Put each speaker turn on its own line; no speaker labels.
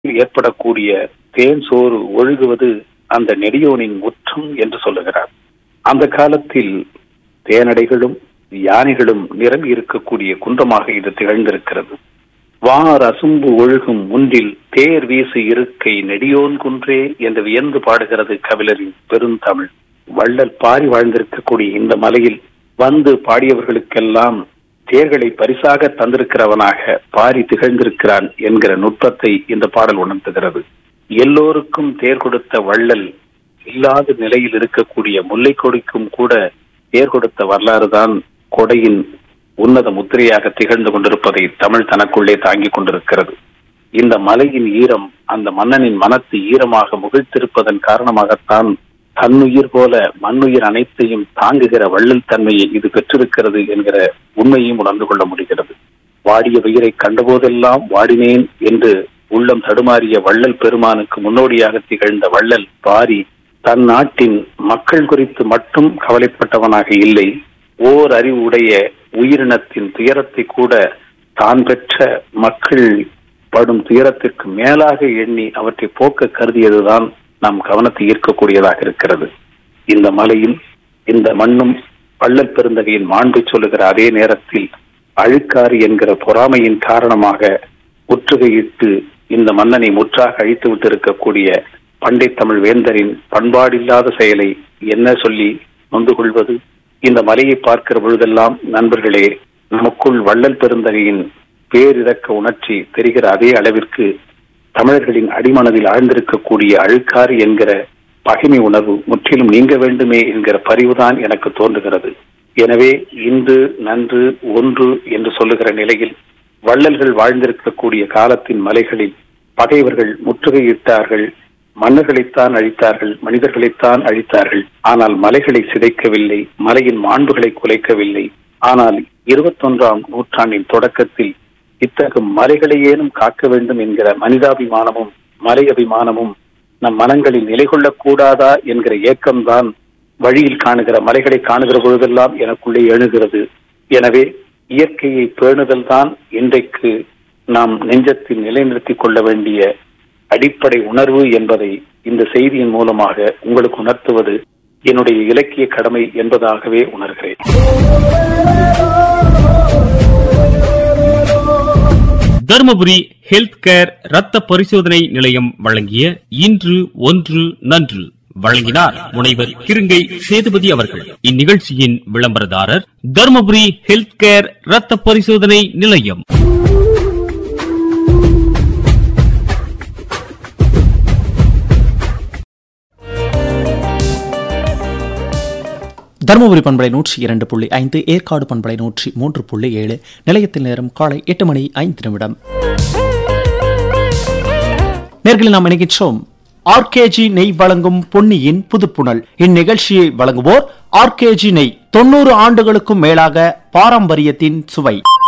ஏற்படக்கூடிய தேன் சோறு ஒழுகுவது அந்த நெடியோனின் முற்றம் என்று சொல்லுகிறார் அந்த காலத்தில் தேனடைகளும் யானைகளும் நிரம்பி இருக்கக்கூடிய குன்றமாக இது திகழ்ந்திருக்கிறது வார் அசும்பு ஒழுகும் முன்றில் தேர் வீசு இருக்கை நெடியோன் குன்றே என்று வியந்து பாடுகிறது கபிலரின் பெருந்தமிழ் வள்ளல் பாரி வாழ்ந்திருக்கக்கூடிய இந்த மலையில் வந்து பாடியவர்களுக்கெல்லாம் தேர்களை பரிசாக தந்திருக்கிறவனாக பாரி திகழ்ந்திருக்கிறான் என்கிற நுட்பத்தை இந்த பாடல் உணர்த்துகிறது எல்லோருக்கும் தேர் கொடுத்த வள்ளல் இல்லாத நிலையில் இருக்கக்கூடிய முல்லை கொடிக்கும் கூட தேர் கொடுத்த வரலாறு தான் கொடையின் உன்னத முத்திரையாக திகழ்ந்து கொண்டிருப்பதை தமிழ் தனக்குள்ளே தாங்கிக் கொண்டிருக்கிறது இந்த மலையின் ஈரம் அந்த மன்னனின் மனத்து ஈரமாக முகிழ்த்திருப்பதன் காரணமாகத்தான் தன்னுயிர் போல மண்ணுயிர் அனைத்தையும் தாங்குகிற வள்ளல் தன்மையை இது பெற்றிருக்கிறது என்கிற உண்மையும் உணர்ந்து கொள்ள முடிகிறது வாடிய உயிரை கண்டபோதெல்லாம் வாடினேன் என்று உள்ளம் தடுமாறிய வள்ளல் பெருமானுக்கு முன்னோடியாக திகழ்ந்த வள்ளல் பாரி தன் நாட்டின் மக்கள் குறித்து மட்டும் கவலைப்பட்டவனாக இல்லை ஓர் அறிவு உடைய உயிரினத்தின் துயரத்தை கூட தான் பெற்ற மக்கள் படும் துயரத்திற்கு மேலாக எண்ணி அவற்றை போக்க கருதியதுதான் நம் கவனத்தை ஈர்க்கக்கூடியதாக இருக்கிறது இந்த மலையில் இந்த மண்ணும் வள்ளல் பெருந்தகையின் மாண்பை சொல்லுகிற அதே நேரத்தில் அழுக்காறு என்கிற பொறாமையின் காரணமாக முற்றுகையிட்டு இந்த மன்னனை முற்றாக அழித்து விட்டிருக்கக்கூடிய பண்டை தமிழ் வேந்தரின் பண்பாடில்லாத செயலை என்ன சொல்லி நொந்து கொள்வது இந்த மலையை பார்க்கிற பொழுதெல்லாம் நண்பர்களே நமக்குள் வள்ளல் பெருந்தகையின் பேரிறக்க உணர்ச்சி தெரிகிற அதே அளவிற்கு தமிழர்களின் அடிமனதில் ஆழ்ந்திருக்கக்கூடிய அழுக்காறு என்கிற பகைமை உணர்வு முற்றிலும் நீங்க வேண்டுமே என்கிற பரிவுதான் எனக்கு தோன்றுகிறது எனவே இன்று நன்று ஒன்று என்று சொல்லுகிற நிலையில் வள்ளல்கள் வாழ்ந்திருக்கக்கூடிய காலத்தின் மலைகளில் பகைவர்கள் முற்றுகையிட்டார்கள் மன்னர்களைத்தான் அழித்தார்கள் மனிதர்களைத்தான் அழித்தார்கள் ஆனால் மலைகளை சிதைக்கவில்லை மலையின் மாண்புகளை குலைக்கவில்லை ஆனால் இருபத்தொன்றாம் நூற்றாண்டின் தொடக்கத்தில் இத்தகு மலைகளையேனும் காக்க வேண்டும் என்கிற மனிதாபிமானமும் மலை அபிமானமும் நம் மனங்களில் நிலை கொள்ளக்கூடாதா என்கிற ஏக்கம்தான் வழியில் காணுகிற மலைகளை காணுகிற பொழுதெல்லாம் எனக்குள்ளே எழுகிறது எனவே இயற்கையை பேணுதல் தான் இன்றைக்கு நாம் நெஞ்சத்தில் நிலைநிறுத்திக் கொள்ள வேண்டிய அடிப்படை உணர்வு என்பதை இந்த செய்தியின் மூலமாக உங்களுக்கு உணர்த்துவது என்னுடைய இலக்கிய கடமை என்பதாகவே உணர்கிறேன்
தருமபுரி ஹெல்த் கேர் ரத்த பரிசோதனை நிலையம் வழங்கிய இன்று ஒன்று நன்று வழங்கினார் முனைவர் கிருங்கை சேதுபதி அவர்கள் இந்நிகழ்ச்சியின் விளம்பரதாரர் தருமபுரி ஹெல்த் கேர் ரத்த பரிசோதனை நிலையம்
தருமபுரி பண்பலை நூற்றி இரண்டு புள்ளி ஐந்து ஏற்காடு பண்பலை நூற்றி மூன்று புள்ளி ஏழு நிலையத்தில் நேரம் காலை எட்டு மணி ஐந்து நிமிடம் நேர்களில் நாம் இணைகின்றோம் ஆர்கேஜி நெய் வழங்கும் பொன்னியின் புதுப்புணல் இந்நிகழ்ச்சியை வழங்குவோர் ஆர்கேஜி நெய் தொண்ணூறு ஆண்டுகளுக்கும் மேலாக பாரம்பரியத்தின் சுவை